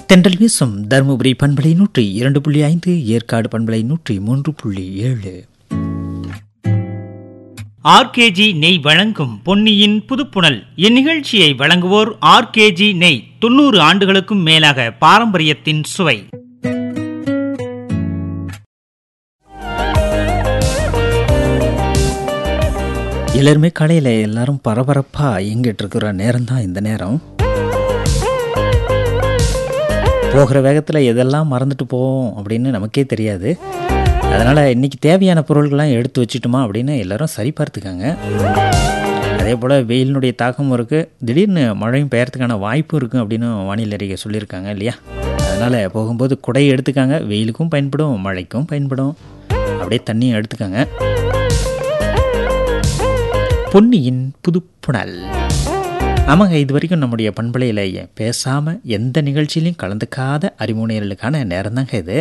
தென்றல் வீசும் தருமபுரி பண்பலை நூற்றி இரண்டு புள்ளி ஐந்து ஏற்காடு பண்பலை நூற்றி மூன்று புள்ளி ஏழு ஆர்கேஜி நெய் வழங்கும் பொன்னியின் புதுப்புணல் இந்நிகழ்ச்சியை வழங்குவோர் ஆர்கேஜி நெய் தொண்ணூறு ஆண்டுகளுக்கும் மேலாக பாரம்பரியத்தின் சுவை எல்லாருமே காலையில் எல்லாரும் பரபரப்பாக இயங்கிட்டு இருக்கிற நேரம் தான் இந்த நேரம் போகிற வேகத்தில் எதெல்லாம் மறந்துட்டு போவோம் அப்படின்னு நமக்கே தெரியாது அதனால் இன்றைக்கி தேவையான பொருள்கள்லாம் எடுத்து வச்சுட்டோமா அப்படின்னு எல்லாரும் சரி பார்த்துக்காங்க அதே போல் வெயிலினுடைய தாக்கமும் இருக்குது திடீர்னு மழையும் பெய்யறதுக்கான வாய்ப்பும் இருக்குது அப்படின்னு வானிலை அறிக்கை சொல்லியிருக்காங்க இல்லையா அதனால் போகும்போது குடை எடுத்துக்காங்க வெயிலுக்கும் பயன்படும் மழைக்கும் பயன்படும் அப்படியே தண்ணியும் எடுத்துக்காங்க பொன்னியின் புதுப்புணல் ஆமாங்க இது வரைக்கும் நம்முடைய பண்பலையில் பேசாமல் எந்த நிகழ்ச்சியிலையும் கலந்துக்காத அறிமுனையர்களுக்கான நேரம் தாங்க இது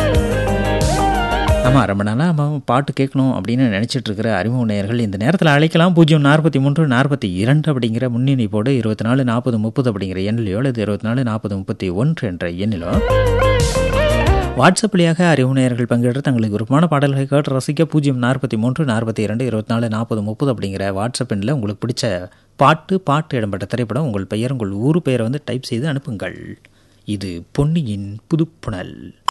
ஆமாம் ரொம்ப நாளாக ஆமாம் பாட்டு கேட்கணும் அப்படின்னு நினச்சிட்டு இருக்கிற அறிமுக நேயர்கள் இந்த நேரத்தில் அழைக்கலாம் பூஜ்ஜியம் நாற்பத்தி மூன்று நாற்பத்தி இரண்டு அப்படிங்கிற முன்னிணைப்போடு இருபத்தி நாலு நாற்பது முப்பது அப்படிங்கிற எண்ணிலையோ அல்லது இருபத்தி நாலு நாற்பது முப்பத்தி ஒன்று என்ற எண்ணிலோ வாட்ஸ்அப் வழியாக அறிவுநேயர்கள் பங்கேற்று தங்களுக்கு விருப்பமான பாடல்களை கேட்டு ரசிக்க பூஜ்ஜியம் நாற்பத்தி மூன்று நாற்பத்தி இரண்டு இருபத்தி நாலு நாற்பது முப்பது அப்படிங்கிற வாட்ஸ்அப் எண்ணில் உங்களுக்கு பிடிச்ச பாட்டு பாட்டு இடம்பெற்ற திரைப்படம் உங்கள் பெயர் உங்கள் ஊர் பெயரை வந்து டைப் செய்து அனுப்புங்கள் இது பொன்னியின் புதுப்புணல்